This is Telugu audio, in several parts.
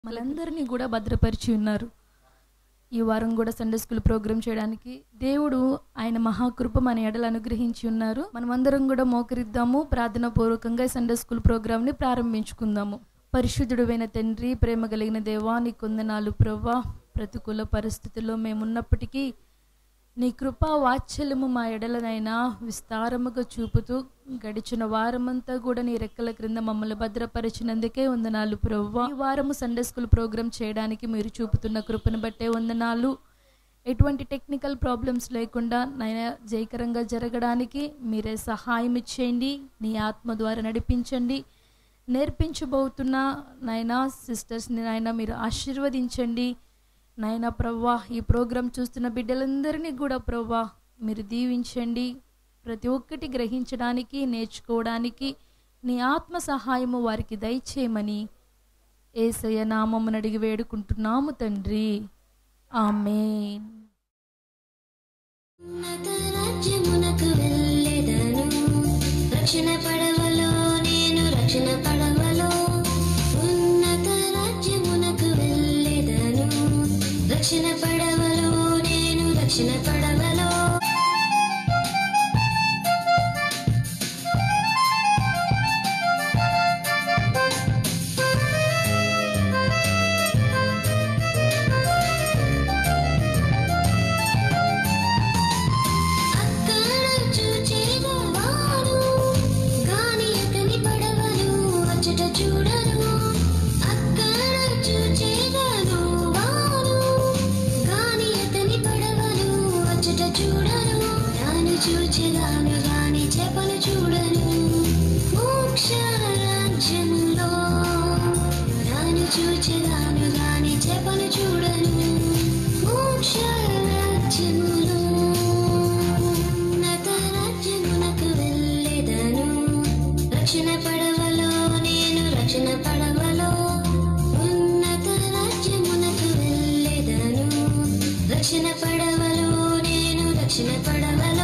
మనందరినీ కూడా భద్రపరిచి ఉన్నారు ఈ వారం కూడా సండే స్కూల్ ప్రోగ్రామ్ చేయడానికి దేవుడు ఆయన మహాకృప మన ఎడలు అనుగ్రహించి ఉన్నారు మనమందరం కూడా మోకరిద్దాము ప్రార్థన పూర్వకంగా ఈ సండే స్కూల్ ప్రోగ్రామ్ని ప్రారంభించుకుందాము పరిశుద్ధుడైన తండ్రి ప్రేమ కలిగిన దేవా నీ కొందనాలు ప్రవ్వా ప్రతికూల పరిస్థితుల్లో మేమున్నప్పటికీ నీ కృపా వాత్సల్యము మా ఎడలనైనా విస్తారముగా చూపుతూ గడిచిన వారమంతా కూడా నీ రెక్కల క్రింద మమ్మల్ని భద్రపరిచినందుకే వందనాలు ప్రవ్వా ఈ వారము సండే స్కూల్ ప్రోగ్రామ్ చేయడానికి మీరు చూపుతున్న కృపను బట్టే వందనాలు ఎటువంటి టెక్నికల్ ప్రాబ్లమ్స్ లేకుండా నైనా జయకరంగా జరగడానికి మీరే సహాయం ఇచ్చేయండి నీ ఆత్మ ద్వారా నడిపించండి నేర్పించబోతున్న నాయనా సిస్టర్స్ని నాయన మీరు ఆశీర్వదించండి నాయన ప్రవ్వా ఈ ప్రోగ్రాం చూస్తున్న బిడ్డలందరినీ కూడా ప్రవ్వా మీరు దీవించండి ప్రతి ఒక్కటి గ్రహించడానికి నేర్చుకోవడానికి నీ ఆత్మ సహాయము వారికి దయచేయమని ఏసయ్య నామమును అడిగి వేడుకుంటున్నాము తండ్రి ఆమెన్ ఉన్నత రాజ్యమునకు వెళ్ళెదను రక్షణ పడవలో నేను రక్షణ పడవలో ఉన్నత రాజ్యమునకు వెళ్ళెదను రక్షణ పడవలో నేను రక్షణ పడవలో అక్కడ చూచేదవాడు గాని అతని పడవలు అచ్చట చూడను అక్కడ చూచేదను వాడు గాని అతని పడవలు అచ్చట చూడను నాను చూచెదాను గాని చెప్పను చూడను మోక్ష రాజ్యములో నాను చూచెదాను గాని చెప్పను చూడను మోక్ష రాజ్యములో ఉన్నత రాజ్యమునకు వెళ్ళెదను రక్షణ పడవలో నేను రక్షణ పడవలో ఉన్నత రాజ్యమునకు వెళ్ళెదను రక్షణ పడవలో నేను రక్షణ పడవలో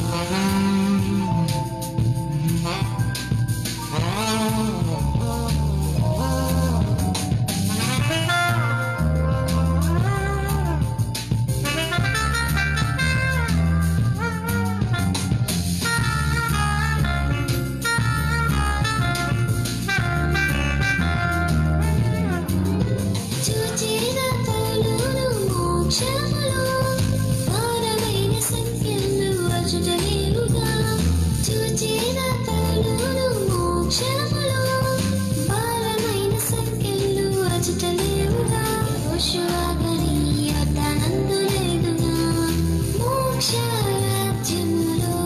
చూచిన తోలును మోక్షములో భారమైన సంఖ్యలు అచుటలేవుగా చూచిన తోలును మోక్షములో భారమైన సంఖ్యలు అచుటలేవుగా యెహోషువగని యొర్దానందు లేదుగా మోక్ష రాజ్యములో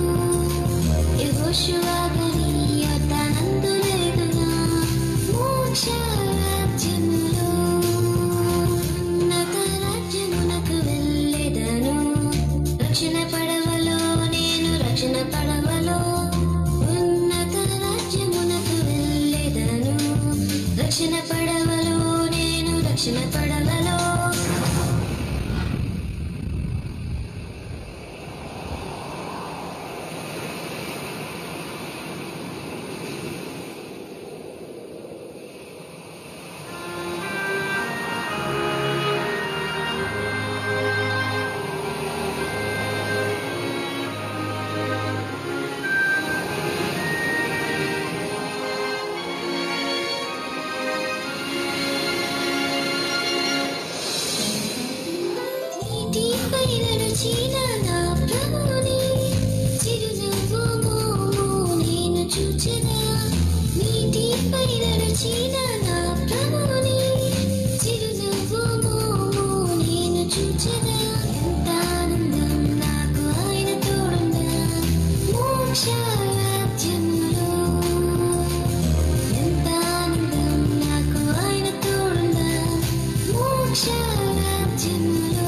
యెహోషువగని యొర్దానందు లేదుగా మోక్ష రాజ్యములో ఉన్నత రాజ్యమునకు వెళ్ళెదను రక్షణ పడవలో నేను రక్షణ పడవలో ఉన్నత రాజ్యమునకు వెళ్ళెదను రక్షణ పడవలో నేను రక్షణ పడవలో నీటిపై నడిచిన నా ప్రభుని చిరునవ్వు మోము నేను చూచెదా నీటిపై నడిచిన నా ప్రభుని చిరునవ్వు మోము నేను చూచెదా ఎంత ఆనందం నాకు ఆయన తోడుందా మోక్ష రాజ్యములో ఎంత ఆనందం నాకు ఆయన తోడుందా మోక్ష రాజ్యములో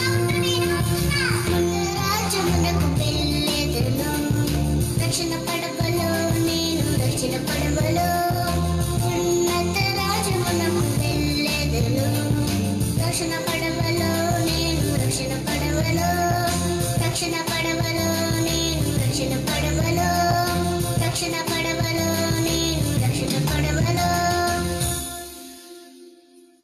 రాజ్యమునకు వెళ్ళెదను రక్షణ పడవలో నేను రక్షణ పడవలో ఉన్నత రాజ్యమునకు వెళ్ళెదను రక్షణ పడవలో నేను రక్షణ పడవలో రక్షణ పడవలో నేను రక్షణ పడవలో రక్షణ పడవలో నేను రక్షణ పడవలో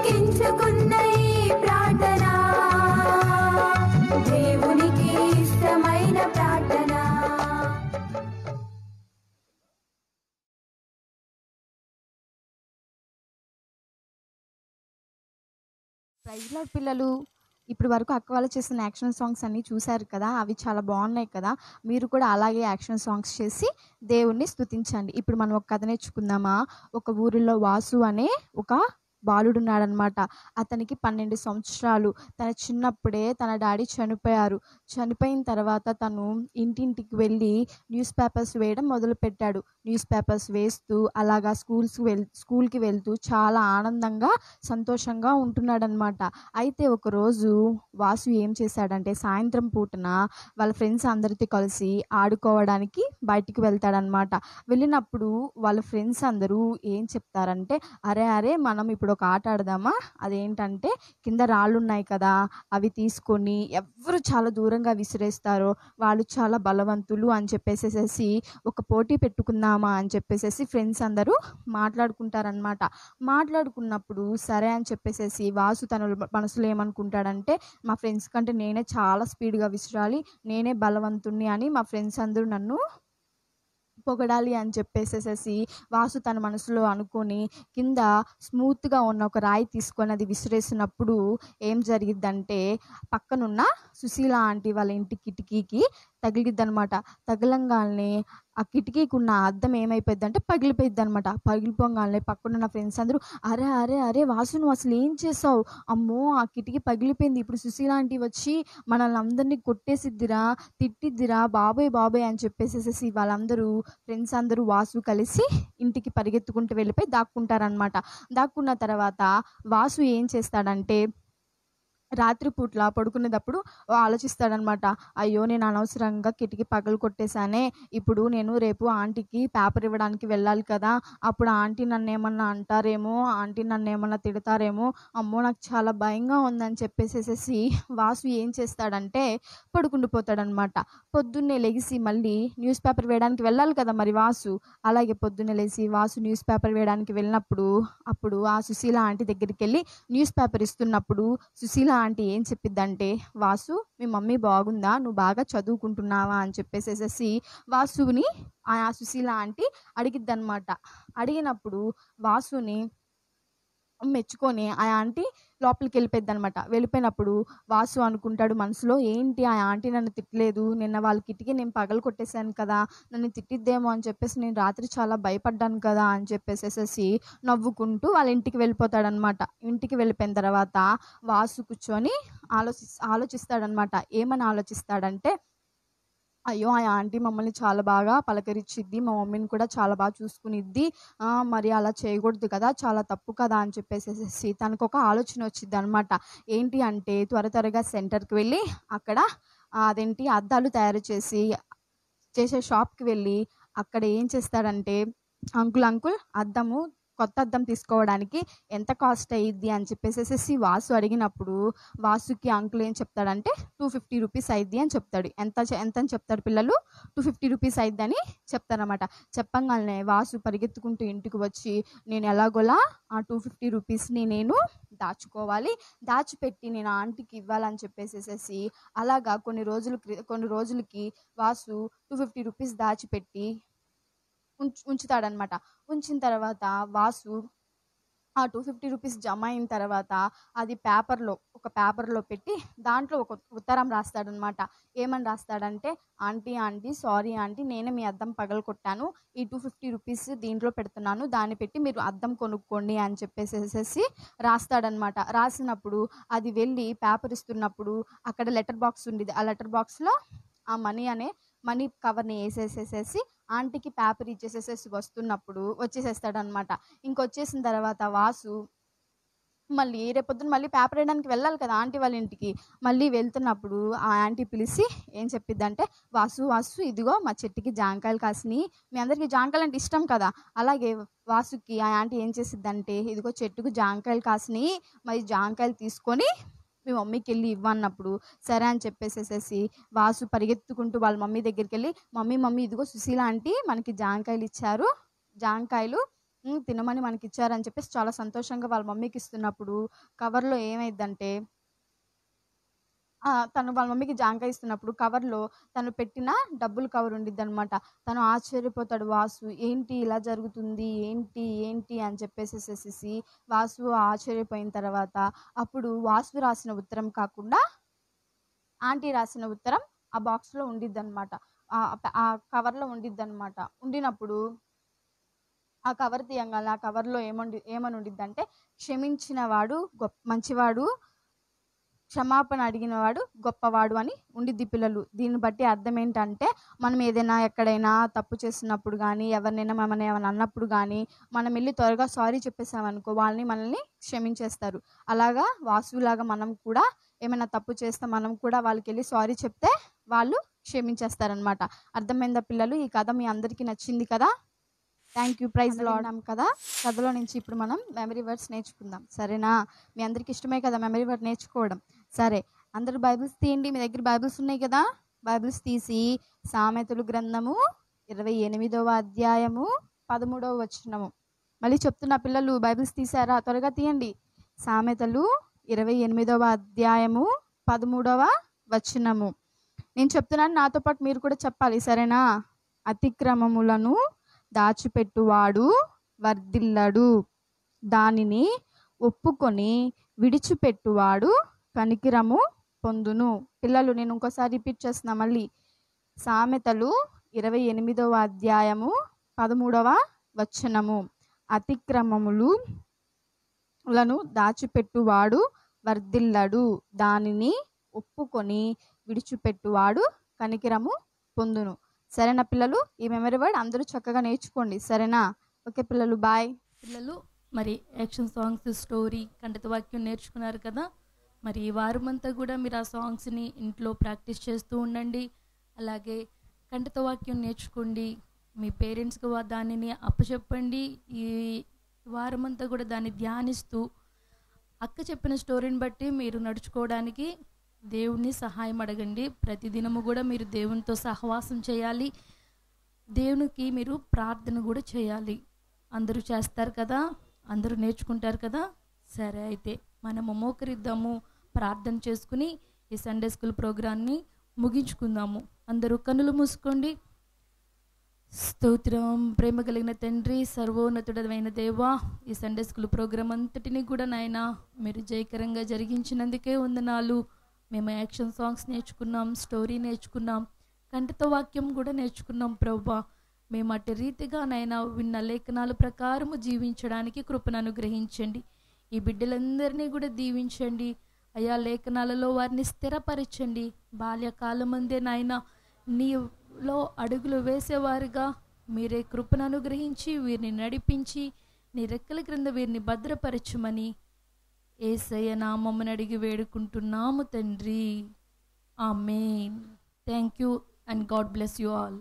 అప్పగించుకున్న ఈ ప్రార్థన దేవునికి ఇష్టమైన ప్రార్థన ప్రైజ్ లార్డ్ పిల్లలు ఇప్పుడు వరకు అక్క వాళ్ళు చేసిన యాక్షన్ సాంగ్స్ అన్నీ చూశారు కదా అవి చాలా బాగున్నాయి కదా మీరు కూడా అలాగే యాక్షన్ సాంగ్స్ చేసి దేవుణ్ణి స్తుతించండి ఇప్పుడు మనం ఒక కథ నేర్చుకుందామా ఒక ఊరిలో వాసు అనే ఒక బాలుడు ఉన్నాడనమాట అతనికి పన్నెండు సంవత్సరాలు తన చిన్నప్పుడే తన డాడీ చనిపోయారు చనిపోయిన తర్వాత తను ఇంటింటికి వెళ్ళి న్యూస్ పేపర్స్ వేయడం మొదలుపెట్టాడు న్యూస్ పేపర్స్ వేస్తూ అలాగా స్కూల్స్కి వెల్ స్కూల్కి వెళ్తూ చాలా ఆనందంగా సంతోషంగా ఉంటున్నాడనమాట అయితే ఒకరోజు వాసు ఏం చేశాడంటే సాయంత్రం పూటన వాళ్ళ ఫ్రెండ్స్ అందరితో కలిసి ఆడుకోవడానికి బయటికి వెళ్తాడనమాట వెళ్ళినప్పుడు వాళ్ళ ఫ్రెండ్స్ అందరూ ఏం చెప్తారంటే అరే అరే మనం ఇప్పుడు ఒక ఆట ఆడదామా అదేంటంటే కింద రాళ్ళు ఉన్నాయి కదా అవి తీసుకొని ఎవరు చాలా దూరంగా విసిరేస్తారో వాళ్ళు చాలా బలవంతులు అని చెప్పేసేసి ఒక పోటీ పెట్టుకుందామా అని చెప్పేసేసి ఫ్రెండ్స్ అందరూ మాట్లాడుకుంటారనమాట మాట్లాడుకున్నప్పుడు సరే అని చెప్పేసేసి వాసు తన మనసులో ఏమనుకుంటాడంటే మా ఫ్రెండ్స్ కంటే నేనే చాలా స్పీడ్గా విసిరాలి నేనే బలవంతుణ్ణి అని మా ఫ్రెండ్స్ అందరూ నన్ను పొగడాలి అని చెప్పేసేసి వాసు తన మనసులో అనుకొని కింద స్మూత్గా ఉన్న ఒక రాయి తీసుకొని అది విసిరేసినప్పుడు ఏం జరిగిద్దంటే పక్కనున్న సుశీల ఆంటీ వాళ్ళ ఇంటి కిటికీకి తగిలిద్ది అనమాట తగలంగానే ఆ కిటికీకి ఉన్న అద్దం ఏమైపోద్ది అంటే పగిలిపోయిద్ది అనమాట పగిలిపోగానే పక్కనున్న ఫ్రెండ్స్ అందరూ అరే అరే అరే వాసు నువ్వు అసలు ఏం చేసావు అమ్మో ఆ కిటికీ పగిలిపోయింది ఇప్పుడు సుశీల ఆంటీ వచ్చి మనల్ని అందరినీ కొట్టేసిద్దిరా తిట్టిద్దిరా బాబాయ్ బాబాయ్ అని చెప్పేసేసి వాళ్ళందరూ ఫ్రెండ్స్ అందరూ వాసు కలిసి ఇంటికి పరిగెత్తుకుంటూ వెళ్ళిపోయి దాక్కుంటారనమాట దాక్కున్న తర్వాత వాసు ఏం చేస్తాడంటే రాత్రిపూట్ల పడుకునేటప్పుడు ఆలోచిస్తాడనమాట అయ్యో నేను అనవసరంగా కిటికీ పగలు కొట్టేశానే ఇప్పుడు నేను రేపు ఆంటీకి పేపర్ ఇవ్వడానికి వెళ్ళాలి కదా అప్పుడు ఆంటీ నన్ను ఏమన్నా అంటారేమో ఆంటీ నన్ను ఏమన్నా తిడతారేమో అమ్మో నాకు చాలా భయంగా ఉందని చెప్పేసేసి వాసు ఏం చేస్తాడంటే పడుకుండిపోతాడనమాట పొద్దున్నే లెగిసి మళ్ళీ న్యూస్ పేపర్ వేయడానికి వెళ్ళాలి కదా మరి వాసు అలాగే పొద్దున్నే లేచి వాసు న్యూస్ పేపర్ వేయడానికి వెళ్ళినప్పుడు అప్పుడు ఆ సుశీల ఆంటీ దగ్గరికి వెళ్ళి న్యూస్ పేపర్ ఇస్తున్నప్పుడు సుశీల ఆంటీ ఏం చెప్పిద్దంటే వాసు మీ మమ్మీ బాగుందా నువ్వు బాగా చదువుకుంటున్నావా అని చెప్పేసేసి వాసుని ఆ సుశీల ఆంటీ అడిగిద్దనమాట అడిగినప్పుడు వాసుని మెచ్చుకొని ఆ ఆంటీ లోపలికి వెళ్ళిపోద్ది అనమాట వెళ్ళిపోయినప్పుడు వాసు అనుకుంటాడు మనసులో ఏంటి ఆ ఆంటీ నన్ను తిట్టలేదు నిన్న వాళ్ళ కిటికీ నేను పగలు కొట్టేశాను కదా నన్ను తిట్టిద్దేమో అని చెప్పేసి నేను రాత్రి చాలా భయపడ్డాను కదా అని చెప్పేసేసి నవ్వుకుంటూ వాళ్ళ ఇంటికి వెళ్ళిపోతాడనమాట ఇంటికి వెళ్ళిపోయిన తర్వాత వాసు కూర్చొని ఆలోచి ఆలోచిస్తాడనమాట ఏమని ఆలోచిస్తాడంటే అయ్యో ఆ ఆంటీ మమ్మల్ని చాలా బాగా పలకరించిద్ది మా మమ్మీని కూడా చాలా బాగా చూసుకునిద్ది ఆ, మరి అలా చేయకూడదు కదా చాలా తప్పు కదా అని చెప్పేసేసి తనకు ఒక ఆలోచన వచ్చింది అనమాట ఏంటి అంటే త్వర త్వరగా సెంటర్కి వెళ్ళి అక్కడ ఆ, అదేంటి అద్దాలు తయారు చేసి చేసే షాప్కి వెళ్ళి అక్కడ ఏం చేస్తాడంటే అంకుల్ అంకుల్ అద్దము కొత్త అద్దం తీసుకోవడానికి ఎంత కాస్ట్ అయ్యిద్ది అని చెప్పేసేసి వాసు అడిగినప్పుడు వాసుకి అంకుల్ ఏం చెప్తాడంటే టూ ఫిఫ్టీ రూపీస్ అయ్యిద్ది అని చెప్తాడు ఎంత చె- ఎంత అని చెప్తాడు పిల్లలు టూ ఫిఫ్టీ రూపీస్ అయిద్దని చెప్తారనమాట చెప్పంగానే వాసు పరిగెత్తుకుంటూ ఇంటికి వచ్చి నేను ఎలాగోలా ఆ టూ ఫిఫ్టీ రూపీస్ని నేను దాచుకోవాలి దాచిపెట్టి నేను ఆంటీకి ఇవ్వాలని చెప్పేసేసి అలాగా కొన్ని రోజులు క్రి- కొన్ని రోజులకి వాసు టూ ఫిఫ్టీ రూపీస్ దాచిపెట్టి ఉంచు ఉంచుతాడనమాట ఉంచిన తర్వాత వాసు ఆ టూ ఫిఫ్టీ రూపీస్ జమ అయిన తర్వాత అది పేపర్లో ఒక పేపర్లో పెట్టి దాంట్లో ఒక ఉత్తరం రాస్తాడనమాట ఏమని రాస్తాడంటే ఆంటీ ఆంటీ సారీ ఆంటీ నేనే మీ అద్దం పగల కొట్టాను ఈ టూ ఫిఫ్టీ రూపీస్ దీంట్లో పెడుతున్నాను దాన్ని పెట్టి మీరు అద్దం కొనుక్కోండి అని చెప్పేసేసి రాస్తాడనమాట రాసినప్పుడు అది వెళ్ళి పేపర్ ఇస్తున్నప్పుడు అక్కడ లెటర్ బాక్స్ ఉండేది ఆ లెటర్ బాక్స్లో ఆ మనీ అనే మనీ కవర్ని వేసేసేసేసి ఆంటీకి పేపర్ ఇచ్చేసేసేసి వస్తున్నప్పుడు వచ్చేసేస్తాడనమాట ఇంకొచ్చేసిన తర్వాత వాసు మళ్ళీ రేపొద్దున మళ్ళీ పేపర్ వేయడానికి వెళ్ళాలి కదా ఆంటీ వాళ్ళ ఇంటికి మళ్ళీ వెళ్తున్నప్పుడు ఆ ఆంటీ పిలిచి ఏం చెప్పిద్దంటే వాసు వాసు ఇదిగో మా చెట్టుకి జాంకాయలు కాసినాయి మీ అందరికీ జాంకాయలు అంటే ఇష్టం కదా అలాగే వాసుకి ఆ ఆంటీ ఏం చేసిద్దంటే ఇదిగో చెట్టుకు జాంకాయలు కాసినాయి మరి జాంకాయలు తీసుకొని మీ మమ్మీకి వెళ్ళి ఇవ్వన్నప్పుడు సరే అని చెప్పేసేసేసి వాసు పరిగెత్తుకుంటూ వాళ్ళ మమ్మీ దగ్గరికి వెళ్ళి మమ్మీ మమ్మీ ఇదిగో సుశీల ఆంటీ మనకి జాంకాయలు ఇచ్చారు జాంకాయలు ఉమ్, తినమని మనకి ఇచ్చారని చెప్పేసి చాలా సంతోషంగా వాళ్ళ మమ్మీకి ఇస్తున్నప్పుడు కవర్లో ఏమైందంటే ఆ, తను వాళ్ళ మమ్మీకి జాంకాయ ఇస్తున్నప్పుడు కవర్లో తను పెట్టిన డబ్బులు కవర్ ఉండిద్ది అనమాట తను ఆశ్చర్యపోతాడు వాసు ఏంటి ఇలా జరుగుతుంది ఏంటి ఏంటి అని చెప్పేసేసేసి వాసు ఆశ్చర్యపోయిన తర్వాత అప్పుడు వాసు రాసిన ఉత్తరం కాకుండా ఆంటీ రాసిన ఉత్తరం ఆ బాక్స్లో ఉండిద్ది అనమాట ఆ కవర్లో ఉండిద్ది అనమాట ఉండినప్పుడు ఆ కవర్ తీయంగానే ఆ కవర్లో ఏమండి ఏమని ఉండిద్దంటే క్షమించిన వాడు గొప్ప మంచివాడు క్షమాపణ అడిగిన వాడు గొప్పవాడు అని ఉండిద్ది పిల్లలు దీన్ని బట్టి అర్థం ఏంటంటే మనం ఏదైనా ఎక్కడైనా తప్పు చేసినప్పుడు కానీ ఎవరినైనా మనం ఏమైనా అన్నప్పుడు కానీ మనం వెళ్ళి త్వరగా సారీ చెప్పేసామనుకో వాళ్ళని మనల్ని క్షమించేస్తారు అలాగా వాసులాగా మనం కూడా ఏమైనా తప్పు చేస్తే మనం కూడా వాళ్ళకి వెళ్ళి సారీ చెప్తే వాళ్ళు క్షమించేస్తారనమాట అర్థమైందా పిల్లలు ఈ కథ మీ అందరికీ నచ్చింది కదా థ్యాంక్ యూ ప్రైజ్ లాడాం కదా కథలో నుంచి ఇప్పుడు మనం మెమరీ వర్డ్స్ నేర్చుకుందాం సరేనా మీ అందరికి ఇష్టమే కదా మెమరీ వర్డ్ నేర్చుకోవడం సరే అందరు బైబిల్స్ తీయండి మీ దగ్గర బైబిల్స్ ఉన్నాయి కదా బైబిల్స్ తీసి సామెతలు గ్రంథము ఇరవై ఎనిమిదవ అధ్యాయము పదమూడవ వచనము మళ్ళీ చెప్తున్న పిల్లలు బైబిల్స్ తీసారా త్వరగా తీయండి సామెతలు ఇరవై ఎనిమిదవ అధ్యాయము పదమూడవ వచనము నేను చెప్తున్నాను నాతో పాటు మీరు కూడా చెప్పాలి సరేనా అతిక్రమములను దాచిపెట్టువాడు వర్ధిల్లడు దానిని ఒప్పుకొని విడిచిపెట్టువాడు కనికిరము పొందును పిల్లలు నేను ఇంకోసారి రిపీట్ చేస్తున్నా మళ్ళీ సామెతలు ఇరవై ఎనిమిదవ అధ్యాయము పదమూడవ వచనము అతిక్రమములు లను దాచిపెట్టువాడు వర్ధిల్లడు దానిని ఒప్పుకొని విడిచిపెట్టువాడు కనికిరము పొందును సరేనా పిల్లలు ఈ మెమరీ వర్డ్ అందరూ చక్కగా నేర్చుకోండి సరేనా ఓకే పిల్లలు బాయ్ పిల్లలు మరి యాక్షన్ సాంగ్స్ స్టోరీ కంఠత వాక్యం నేర్చుకున్నారు కదా మరి ఈ వారమంతా కూడా మీరు ఆ సాంగ్స్ని ఇంట్లో ప్రాక్టీస్ చేస్తూ ఉండండి అలాగే కంఠత వాక్యం నేర్చుకోండి మీ పేరెంట్స్కి వా- దానిని అప్పచెప్పండి ఈ వారమంతా కూడా దాన్ని ధ్యానిస్తూ అక్క చెప్పిన స్టోరీని బట్టి మీరు నడుచుకోవడానికి దేవుణ్ణి సహాయం అడగండి ప్రతిదినము కూడా మీరు దేవునితో సహవాసం చేయాలి దేవునికి మీరు ప్రార్థన కూడా చేయాలి అందరూ చేస్తారు కదా అందరూ నేర్చుకుంటారు కదా సరే అయితే మనము మోకరిద్దాము ప్రార్థన చేసుకుని ఈ సండే స్కూల్ ప్రోగ్రాన్ని ముగించుకుందాము అందరూ కన్నులు మూసుకోండి స్తోత్రం ప్రేమ కలిగిన తండ్రి సర్వోన్నతుడమైన దేవా ఈ సండే స్కూల్ ప్రోగ్రాం అంతటిని కూడా నాయన మీరు జయకరంగా జరిగించినందుకే వందనాలు మేము యాక్షన్ సాంగ్స్ నేర్చుకున్నాం స్టోరీ నేర్చుకున్నాం కంఠతో వాక్యం కూడా నేర్చుకున్నాం ప్రభా మేము అటు రీతిగా నైనా విన్న లేఖనాల ప్రకారము జీవించడానికి కృపను అనుగ్రహించండి ఈ బిడ్డలందరినీ కూడా దీవించండి అయా లేఖనాలలో వారిని స్థిరపరచండి బాల్యకాలమందే నాయన నీలో అడుగులు వేసేవారుగా మీరే కృపను అనుగ్రహించి వీరిని నడిపించి నీ రెక్కల క్రింద వీరిని భద్రపరచుమని ఏసయ్య నామమ్మని అడిగి వేడుకుంటున్నాము తండ్రి amen thank you and God bless you all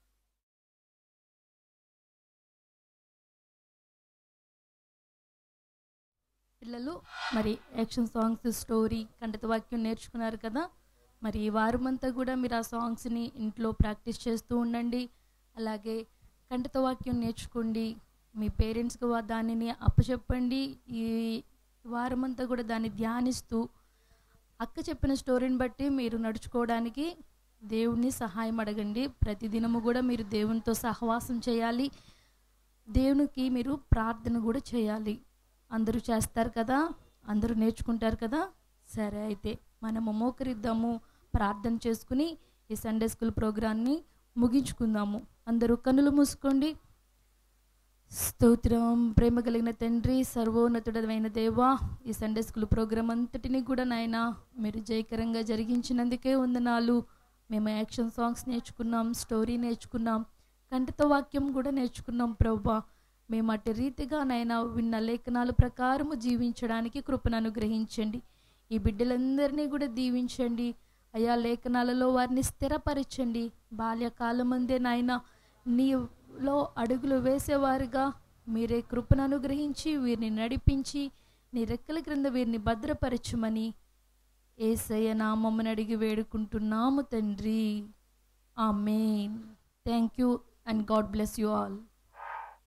పిల్లలు మరి యాక్షన్ సాంగ్స్ స్టోరీ కంఠత వాక్యం నేర్చుకున్నారు కదా మరి ఈ వారమంతా కూడా మీరు ఆ సాంగ్స్ని ఇంట్లో ప్రాక్టీస్ చేస్తూ ఉండండి అలాగే కంఠత వాక్యం నేర్చుకోండి మీ పేరెంట్స్కి వా- దానిని అప్పచెప్పండి ఈ వారమంతా కూడా దాన్ని ధ్యానిస్తూ అక్క చెప్పిన స్టోరీని బట్టి మీరు నడుచుకోవడానికి దేవుణ్ణి సహాయం అడగండి ప్రతిదినము కూడా మీరు దేవునితో సహవాసం చేయాలి దేవునికి మీరు ప్రార్థన కూడా చేయాలి అందరూ చేస్తారు కదా అందరూ నేర్చుకుంటారు కదా సరే అయితే మనము మోకరిద్దాము ప్రార్థన చేసుకుని ఈ సండే స్కూల్ ప్రోగ్రాన్ని ముగించుకుందాము అందరూ కన్నులు మూసుకోండి స్తోత్రం ప్రేమ కలిగిన తండ్రి సర్వోన్నతుడమైన దేవా ఈ సండే స్కూల్ ప్రోగ్రాం అంతటిని కూడా నాయన మీరు జయకరంగా జరిగించినందుకే వందనాలు మేము యాక్షన్ సాంగ్స్ నేర్చుకున్నాం స్టోరీ నేర్చుకున్నాం కంఠత వాక్యం కూడా నేర్చుకున్నాం ప్రభా మేము అటు రీతిగా నాయన విన్న లేఖనాల ప్రకారము జీవించడానికి కృపను అనుగ్రహించండి ఈ బిడ్డలందరినీ కూడా దీవించండి అయా లేఖనాలలో వారిని స్థిరపరచండి బాల్యకాలమందే నాయన నీలో అడుగులు వేసేవారుగా మీరే కృపను అనుగ్రహించి వీరిని నడిపించి నీ రెక్కల క్రింద వీరిని భద్రపరచుమని ఏసయ్య నామమ్మని అడిగి వేడుకుంటున్నాము తండ్రి amen thank you and God bless you all